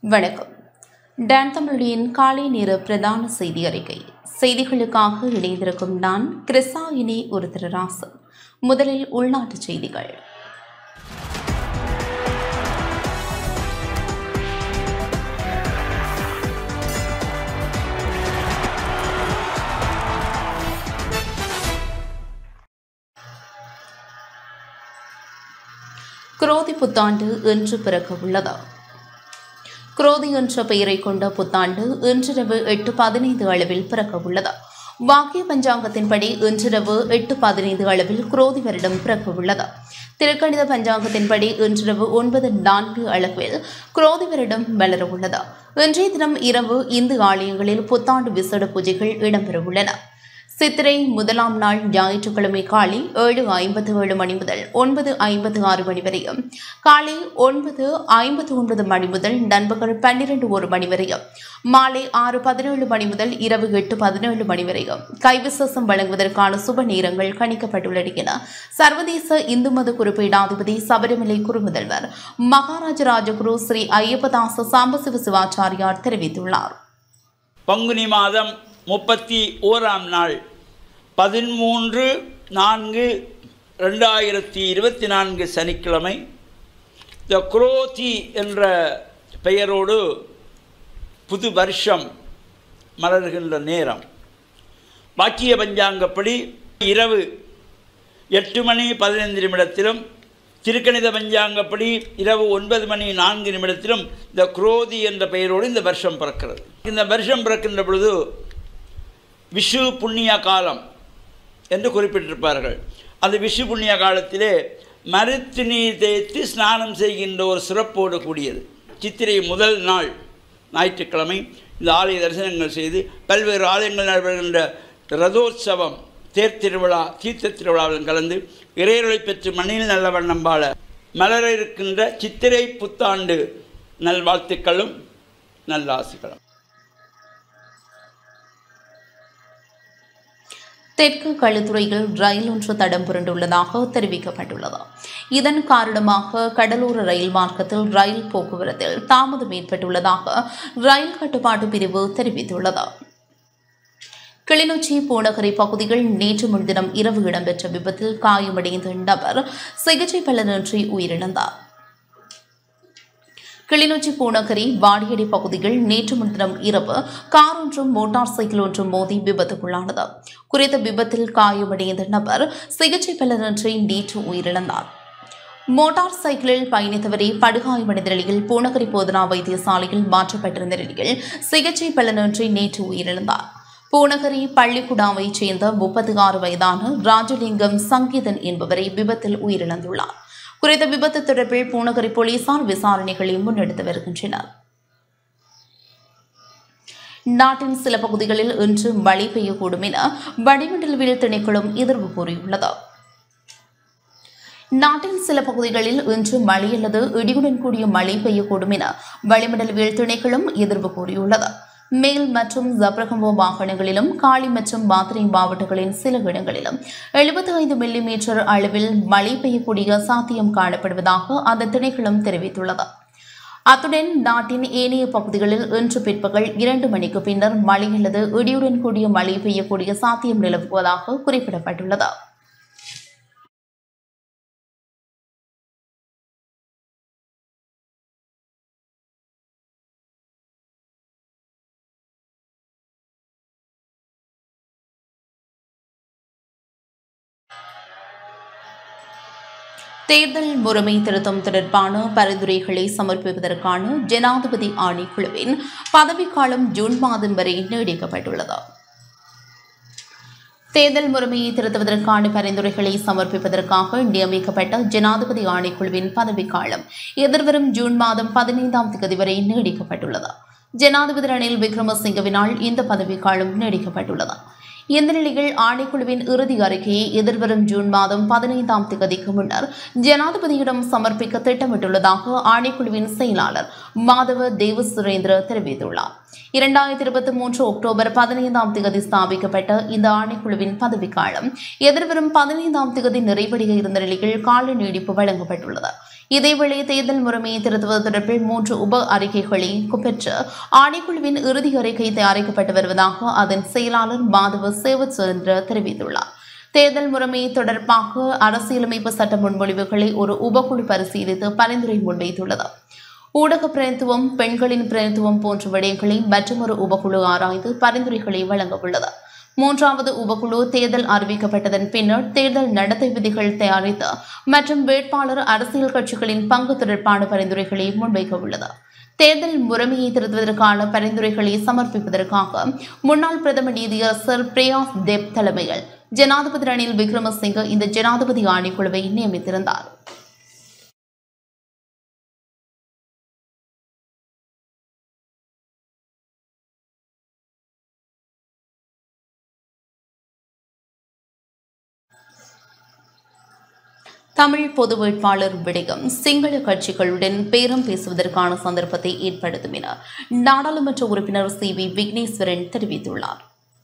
வணக்கம் டான் தமிழின் காலை நேர பிரதான செய்தி அறிக்கை செய்திகளுக்காக இணைந்திருக்கும் நான் கிருசாயினி ஒரு திருராசன் முதலில் உள்நாட்டுச் செய்திகள் குரோதி புத்தாண்டு இன்று பிறக்க உள்ளது குரோதி என்ற பெயரை கொண்ட புத்தாண்டு இன்றிரவு எட்டு பதினைந்து அளவில் பிறக்க உள்ளது வாக்கிய பஞ்சாங்கத்தின்படி இன்றிரவு எட்டு பதினைந்து அளவில் குரோதி வருடம் பிறக்க உள்ளது திருக்கணித பஞ்சாங்கத்தின்படி இன்றிரவு ஒன்பது நான்கு அளவில் குரோதி வருடம் வளர உள்ளது இன்றைய தினம் இரவு இந்து ஆலயங்களில் புத்தாண்டு விசேட பூஜைகள் இடம்பெறவுள்ளன சித்திரை முதலாம் நாள் ஞாயிற்றுக்கிழமை காலை ஏழு ஐம்பத்து ஏழு மணி முதல் ஒன்பது ஐம்பத்து ஆறு மணி வரையும் காலை ஒன்பது ஐம்பத்து ஒன்பது மணி முதல் நண்பகல் பன்னிரண்டு ஒரு மணி வரையும் மாலை ஆறு பதினேழு மணி முதல் இரவு எட்டு பதினேழு மணி வரையும் கைவிசேஷம் வழங்குவதற்கான சுப நேரங்கள் கணிக்கப்பட்டுள்ளன என சர்வதேச இந்து மத குறிப்பீடாதிபதி சபரிமலை குருமுதல்வர் மகாராஜ ராஜகுரு ஸ்ரீ ஐயப்பதாச சாம்பசிவ சிவாச்சாரியார் தெரிவித்துள்ளார் பங்குனி மாதம் முப்பத்தி ஓராம் நாள் பதிமூன்று நான்கு ரெண்டாயிரத்தி இருபத்தி நான்கு சனிக்கிழமை த குரோதி என்ற பெயரோடு புது வருஷம் மலர்கின்ற நேரம் வாக்கிய பஞ்சாங்கப்படி இரவு எட்டு மணி பதினைந்து நிமிடத்திலும் திருக்கணித பஞ்சாங்கப்படி இரவு ஒன்பது மணி நான்கு நிமிடத்திலும் இந்த குரோதி என்ற பெயரோடு இந்த வருஷம் பிறக்கிறது இந்த வருஷம் பிறக்கின்ற பொழுது விஷு புண்ணிய காலம் என்று குறிப்பிட்டிருப்பார்கள் அந்த விஷு புண்ணிய காலத்திலே மருத்து நீர் தேய்த்து ஸ்நானம் செய்கின்ற ஒரு சிறப்போடு கூடியது சித்திரை முதல் நாள் ஞாயிற்றுக்கிழமை இந்த ஆலய தரிசனங்கள் செய்து பல்வேறு ஆலயங்கள் நடைபெறுகின்ற ரதோற்சவம் தேர் திருவிழா தீர்த்த திருவிழாவில் கலந்து இறையருளை பெற்று மண்ணில் நல்ல வண்ணம் வாழ மலர இருக்கின்ற சித்திரை புத்தாண்டு நல்வாழ்த்துக்களும் நல்லாசிகளும் தெற்கு களுத்துறையில் ரயில் ஒன்று தடம் புரண்டுள்ளதாக தெரிவிக்கப்பட்டுள்ளது இதன் காரணமாக கடலோர ரயில் மார்க்கத்தில் ரயில் போக்குவரத்தில் தாமதம் ஏற்பட்டுள்ளதாக ரயில் கட்டுப்பாட்டு பிரிவு தெரிவித்துள்ளது கிளிநொச்சி பூநகரி பகுதிகள் நேற்று முன்தினம் இரவு இடம்பெற்ற விபத்தில் காயமடைந்த நபர் சிகிச்சை பலனின்றி உயிரிழந்தார் கிளிநொச்சி பூநகரி வாடியடி பகுதிகள் நேற்று முன்தினம் இரவு கார் ஒன்றும் மோட்டார் சைக்கிள் ஒன்றும் மோதி விபத்துக்குள்ளானது குறித்த விபத்தில் காயமடைந்த நபர் சிகிச்சை பலனின்றி நேற்று உயிரிழந்தார் மோட்டார் சைக்கிளில் பயணித்தவரை படுகாயமடைந்த நிலையில் பூநகரி போதனா வைத்தியசாலையில் மாற்றப்பட்டிருந்த நிலையில் சிகிச்சை பலனின்றி நேற்று உயிரிழந்தார் பூநகரி பள்ளிக்குடாவைச் சேர்ந்த முப்பத்தி ஆறு வயதான ராஜலிங்கம் சங்கீதன் என்பவரை விபத்தில் உயிரிழந்துள்ளார் குறித்த விபத்து தொடர்பில் பூநகரி போலீசார் விசாரணைகளை முன்னெடுத்து வருகின்றனர் நாட்டின் சில பகுதிகளில் இன்று மழை பெய்யக்கூடும் என வடிமண்டலவியல் திணைக்களம் எதிர்வு கூறியுள்ளது நாட்டின் சில பகுதிகளில் இன்று மழை அல்லது இடியுடன் கூடிய மழை பெய்யக்கூடும் என வளிமண்டலவியல் திணைக்களம் எதிர்வு கூறியுள்ளது மேல் மற்றும் ஜப்ரகம்போ மாகாணங்களிலும் காளி மற்றும் மாத்திரை மாவட்டங்களின் சில இடங்களிலும் எழுபத்தி ஐந்து மில்லிமீட்டர் அளவில் மழை பெய்யக்கூடிய சாத்தியம் காணப்படுவதாக அந்த திணைக்களம் தெரிவித்துள்ளது அத்துடன் நாட்டின் ஏனைய பகுதிகளில் இன்று பிற்பகல் இரண்டு மணிக்கு பின்னர் மழை அல்லது இடியுடன் கூடிய மழை பெய்யக்கூடிய சாத்தியம் நிலவுவதாக குறிப்பிடப்பட்டுள்ளது தேர்தல் முறைமை திருத்தம் தொடர்பான பரிந்துரைகளை சமர்ப்பிப்பதற்கான ஜனாதிபதி ஆணைக்குழுவின் பதவிக்காலம் ஜூன் மாதம் வரை நீடிக்கப்பட்டுள்ளது தேர்தல் முறைமையை திருத்துவதற்கான பரிந்துரைகளை சமர்ப்பிப்பதற்காக நியமிக்கப்பட்ட ஜனாதிபதி ஆணைக்குழுவின் பதவிக்காலம் எதிர்வரும் ஜூன் மாதம் பதினைந்தாம் தேதி வரை நீடிக்கப்பட்டுள்ளது ஜனாதிபதி ரணில் விக்ரமசிங்கவினால் இந்த பதவிக்காலம் நீடிக்கப்பட்டுள்ளது இந்த நிலையில் ஆணைக்குழுவின் இறுதி அறிக்கையை எதிர்வரும் ஜூன் மாதம் பதினைந்தாம் தேதிக்கு முன்னர் ஜனாதிபதியிடம் சமர்ப்பிக்க திட்டமிட்டுள்ளதாக ஆணைக்குழுவின் செயலாளர் மாதவ தேவ சுரேந்திர தெரிவித்துள்ளார் இரண்டாயிரத்தி இருபத்தி மூன்று அக்டோபர் பதினைந்தாம் தேதி ஸ்தாபிக்கப்பட்ட இந்த ஆணைக்குழுவின் பதவிக்காலம் எதிர்வரும் பதினைந்தாம் தேதி நிறைவடைய இருந்த நிலையில் கால நீடிப்பு வழங்கப்பட்டுள்ளது இதேவேளை தேர்தல் முறைமையை திருத்துவது தொடர்பில் மூன்று உப அறிக்கைகளை பெற்று ஆணைக்குழுவின் இறுதி அறிக்கை தயாரிக்கப்பட்டு வருவதாக அதன் செயலாளர் மாதவ சேவச்சந்திர தெரிவித்துள்ளார் தேர்தல் முறைமை தொடர்பாக அரசியலமைப்பு சட்ட முன்மொழிவுகளை ஒரு உபக்குழு பரிசீலித்து பரிந்துரை முன்வைத்துள்ளது ஊடக பிரதித்துவம் பெண்களின் பிரதித்துவம் போன்ற விடயங்களை மற்றொரு உபக்குழு ஆராய்ந்து பரிந்துரைகளை வழங்க உள்ளது மூன்றாவது உபக்குழு தேர்தல் அறிவிக்கப்பட்டதன் பின்னர் தேர்தல் நடத்தை விதிகள் தயாரித்து மற்றும் வேட்பாளர் அரசியல் கட்சிகளின் பங்கு தொடர்பான பரிந்துரைகளை முன்வைக்க உள்ளது தேர்தல் முறைமையை திருத்துவதற்கான பரிந்துரைகளை சமர்ப்பிப்பதற்காக முன்னாள் பிரதம நீதியரசர் பிரயாஸ் தேப் தலைமையில் ஜனாதிபதி ரணில் விக்ரமசிங்க இந்த ஜனாதிபதி ஆணைக்குழுவை நியமித்திருந்தார் தமிழ் பொது வேட்பாளர் விடயம் சிங்கள கட்சிகளுடன் பேரம் பேசுவதற்கான சந்தர்ப்பத்தை ஏற்படுத்தும் என நாடாளுமன்ற உறுப்பினர் சி வி விக்னேஸ்வரன் தெரிவித்துள்ளார்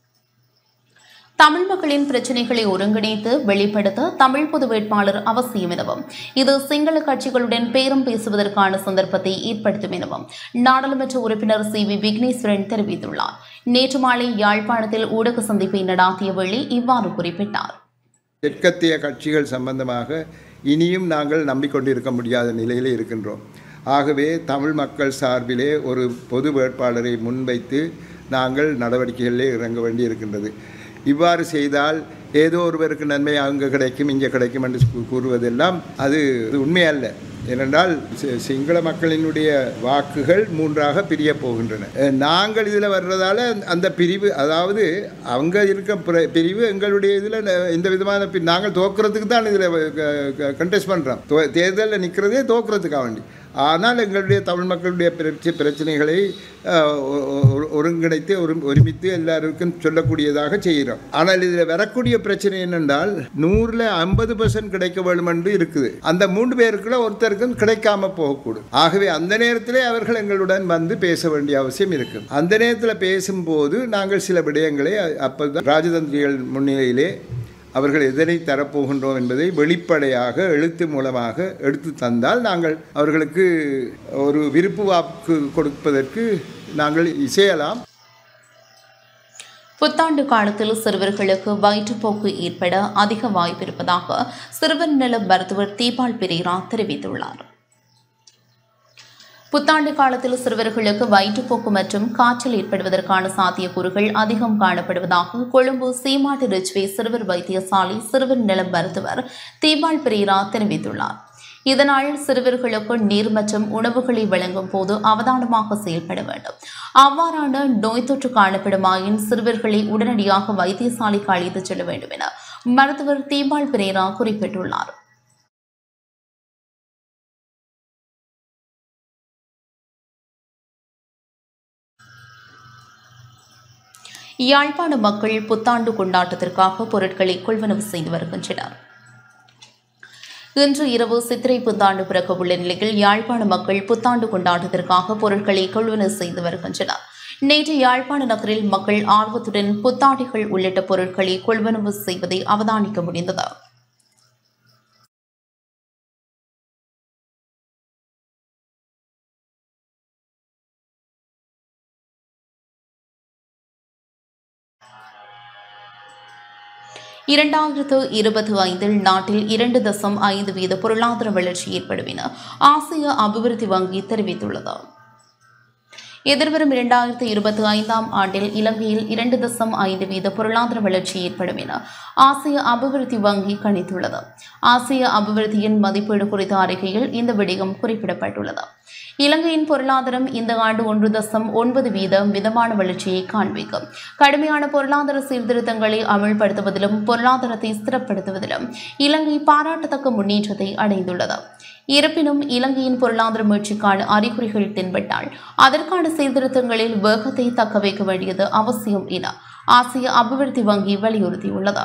தமிழ் மக்களின் பிரச்சினைகளை ஒருங்கிணைத்து வெளிப்படுத்த தமிழ் பொது வேட்பாளர் அவசியம் எனவும் இது சிங்கள கட்சிகளுடன் பேரம் பேசுவதற்கான சந்தர்ப்பத்தை ஏற்படுத்தும் எனவும் நாடாளுமன்ற உறுப்பினர் சி வி விக்னேஸ்வரன் தெரிவித்துள்ளார் நேற்று மாலை யாழ்ப்பாணத்தில் ஊடக சந்திப்பை நடாத்திய வேளை இவ்வாறு குறிப்பிட்டார் தெற்கத்திய கட்சிகள் சம்பந்தமாக இனியும் நாங்கள் நம்பிக்கொண்டிருக்க முடியாத நிலையில் இருக்கின்றோம் ஆகவே தமிழ் மக்கள் சார்பிலே ஒரு பொது வேட்பாளரை முன்வைத்து நாங்கள் நடவடிக்கைகளிலே இறங்க வேண்டி இருக்கின்றது இவ்வாறு செய்தால் ஏதோ ஒருவருக்கு நன்மை அங்கே கிடைக்கும் இங்கே கிடைக்கும் என்று கூ- கூறுவதெல்லாம் அது அது உண்மையல்ல ஏனென்றால் சி- சிங்கள மக்களினுடைய வாக்குகள் மூன்றாக பிரிய போகின்றன அஹ் நாங்கள் இதில் வர்றதால அந்த பிரிவு அதாவது அவங்க இருக்க பிர- பிரிவு எங்களுடைய இதில் இந்த விதமான பி- நாங்கள் தோக்குறதுக்கு தான் இதில் கண்டெஸ்ட் பண்ணுறோம் தேர்தலில் நிற்கிறதே தோக்குறதுக்காக வேண்டி ஆனால் எங்களுடைய தமிழ் மக்களுடைய பிரச்ச பிரச்சனைகளை அஹ், ஒ- ஒ- ஒருங்கிணைத்து ஒரு ஒருமித்து எல்லாருக்கும் சொல்லக்கூடியதாக செய்கிறோம் ஆனால் இதில் வரக்கூடிய பிரச்சனை என்னென்றால் நூறில் ஐம்பது பர்சன்ட் கிடைக்க வேண்டும் என்று இருக்குது அந்த மூன்று பேருக்குள்ள ஒருத்தருக்கும் கிடைக்காம போகக்கூடும் ஆகவே அந்த நேரத்திலே அவர்கள் எங்களுடன் வந்து பேச வேண்டிய அவசியம் இருக்கும் அந்த நேரத்தில் பேசும்போது நாங்கள் சில விடயங்களை அப்போ ராஜதந்திரிகள் முன்னிலையிலே அவர்கள் எதனை தரப்போகின்றோம் என்பதை வெளிப்படையாக எழுத்து மூலமாக எடுத்து தந்தால் நாங்கள் அவர்களுக்கு ஒரு விருப்பு வாக்கு கொடுப்பதற்கு நாங்கள் இசையலாம் புத்தாண்டு காலத்தில் சிறுவர்களுக்கு வயிற்றுப்போக்கு ஏற்பட அதிக வாய்ப்பு இருப்பதாக சிறுவர் நல மருத்துவர் தீபால் பெரேரா தெரிவித்துள்ளார் புத்தாண்டு காலத்தில் சிறுவர்களுக்கு வயிற்றுப்போக்கு மற்றும் காய்ச்சல் ஏற்படுவதற்கான சாத்தியக்கூறுகள் அதிகம் காணப்படுவதாக கொழும்பு சீமாட்டு ரிச்வே சிறுவர் வைத்தியசாலை சிறுவர் நல மருத்துவர் தீபால் பெரேரா தெரிவித்துள்ளார் இதனால் சிறுவர்களுக்கு நீர் மற்றும் உணவுகளை வழங்கும் போது அவதானமாக செயல்பட வேண்டும் அவ்வாறான நோய் தொற்று காணப்படுமாயின் சிறுவர்களை உடனடியாக வைத்தியசாலைக்கு அழைத்துச் செல்ல வேண்டும் என மருத்துவர் தீபால் பிரேரா குறிப்பிட்டுள்ளார் யாழ்ப்பாண மக்கள் புத்தாண்டு கொண்டாட்டத்திற்காக பொருட்களை கொள்வனவு செய்து வருகின்றனர் இன்று இரவு சித்திரை புத்தாண்டு பிறக்க உள்ள நிலையில் யாழ்ப்பாண மக்கள் புத்தாண்டு கொண்டாட்டத்திற்காக பொருட்களை கொள்வனவு செய்து வருகின்றனர் நேற்று யாழ்ப்பாண நகரில் மக்கள் ஆர்வத்துடன் புத்தாடைகள் உள்ளிட்ட பொருட்களை கொள்வனவு செய்வதை அவதானிக்க முடிந்தது இரண்டாயிரத்து இருபத்தி ஐந்தில் நாட்டில் இரண்டு தசம் ஐந்து வீத பொருளாதார வளர்ச்சி ஏற்படும் என ஆசிய அபிவிருத்தி வங்கி தெரிவித்துள்ளது எதிர்வரும் இரண்டாயிரத்து இருபத்தி ஐந்தாம் ஆண்டில் இலங்கையில் இரண்டு தசம் ஐந்து வீத பொருளாதார வளர்ச்சி ஏற்படும் என ஆசிய அபிவிருத்தி வங்கி கணித்துள்ளது ஆசிய அபிவிருத்தியின் மதிப்பீடு குறித்த அறிக்கையில் இந்த விடயம் குறிப்பிடப்பட்டுள்ளது இலங்கையின் பொருளாதாரம் இந்த ஆண்டு ஒன்று தசம் ஒன்பது வீதம் மிதமான வளர்ச்சியை காண்பிக்கும் கடுமையான பொருளாதார சீர்திருத்தங்களை அமல்படுத்துவதிலும் பொருளாதாரத்தை ஸ்திரப்படுத்துவதிலும் இலங்கை பாராட்டத்தக்க முன்னேற்றத்தை அடைந்துள்ளது இருப்பினும் இலங்கையின் பொருளாதார மீட்சிக்கான அறிகுறிகள் தென்பட்டால் அதற்கான சீர்திருத்தங்களில் வேகத்தை தக்க வைக்க வேண்டியது அவசியம் என ஆசிய அபிவிருத்தி வங்கி வலியுறுத்தியுள்ளது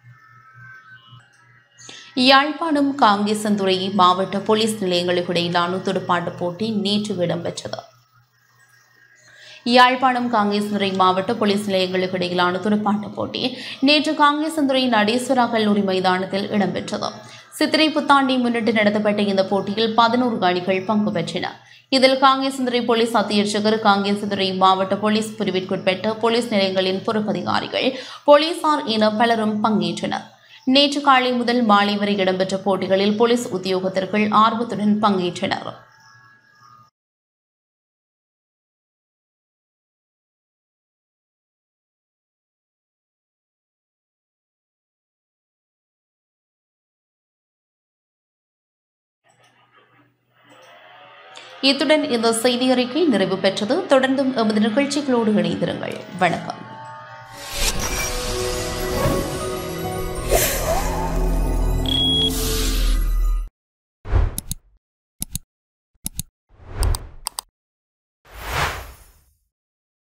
யாழ்ப்பாணம் காங்கேசந்துறை மாவட்ட போலீஸ் நிலையங்களுக்கு இடையிலான துடுப்பாட்ட போட்டி நேற்று இடம்பெற்றது யாழ்ப்பாணம் காங்கேசந்துறை மாவட்ட போலீஸ் நிலையங்களுக்கு இடையிலான துடுப்பாட்ட போட்டி நேற்று காங்கேசந்துறை நடேஸ்வரா கல்லூரி மைதானத்தில் இடம்பெற்றது சித்திரை புத்தாண்டை முன்னிட்டு நடத்தப்பட்ட இந்த போட்டியில் பதினோரு அணிகள் பங்கு பெற்றன இதில் காங்கேசந்துறை போலீஸ் அத்தியட்சகர் காங்கேசந்துறை மாவட்ட போலீஸ் பிரிவிற்குட்பட்ட போலீஸ் நிலையங்களின் பொறுப்பதிகாரிகள் போலீசார் என பலரும் பங்கேற்றனர் நேற்று காலை முதல் மாலை வரை இடம்பெற்ற போட்டிகளில் போலீஸ் உத்தியோகத்தர்கள் ஆர்வத்துடன் பங்கேற்றனர் இத்துடன் இந்த செய்தி அறிக்கை நிறைவு பெற்றது தொடர்ந்தும் எமது நிகழ்ச்சிகளோடு இணைந்திருங்கள் வணக்கம்